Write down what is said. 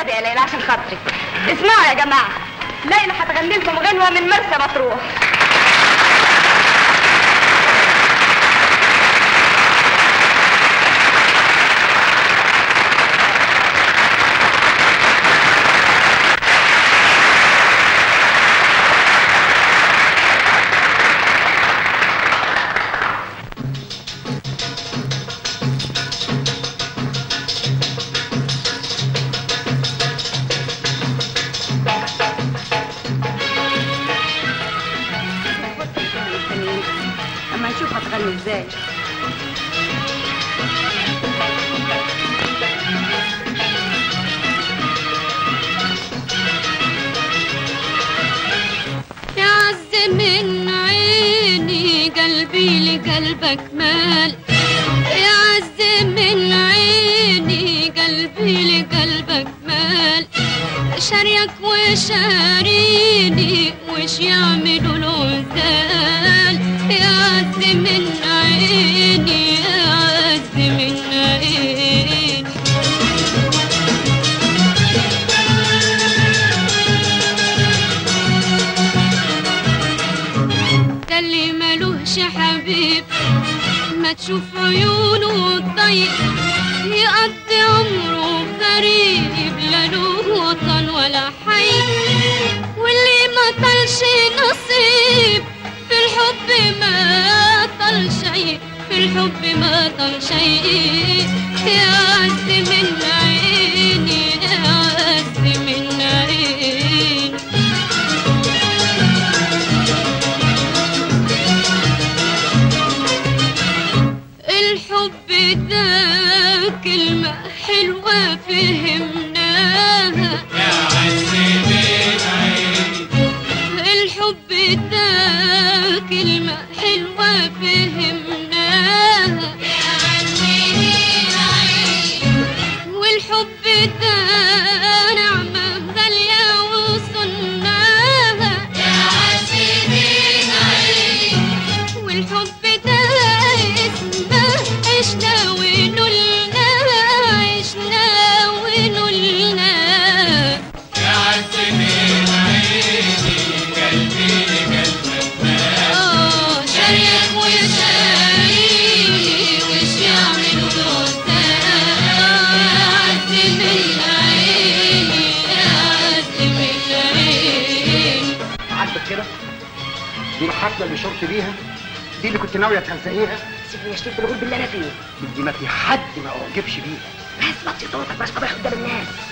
والنبي يا ليلى عشان خاطري اسمعوا يا جماعه ليلى هتغني لكم غنوه من مرسى مطروح اما نشوف هتغني ازاي يا عز من عيني قلبي لقلبك مال يا عز من عيني قلبي لقلبك مال شاريك وشاريني وش يعملوا العزال يا عز من عيني يا عز من عيني ده اللي ملوش حبيب ما تشوف عيونه الضيق يقضي عمره غريب لا له وطن ولا حي واللي ما طلش نصيب في الحب ما طل شيء في الحب ما طل شيء يا عز من عيني يا عز من عيني الحب ده كلمة حلوة فهمناها يا عز من عيني الحب ده كلمة حلوة فهمناها يا عز من عيني والحب ده نعمة غالية وصناها يا عز من عيني والحب ده اسمه عشنا ونلنا عشنا ونلنا يا عز من عيني قلبي لقلبك مال اه شاريك وشاريني وش يعملوا العزال عز من عيني عز من عيني عاجبك كده دي الحفله اللي شرت بيها دي اللي كنت ناويه تهزقيها سيبني اشتري الغرب اللي انا فيه دي ما في حد ما اعجبش بيها بس ما تصوتك مش قبح قدام الناس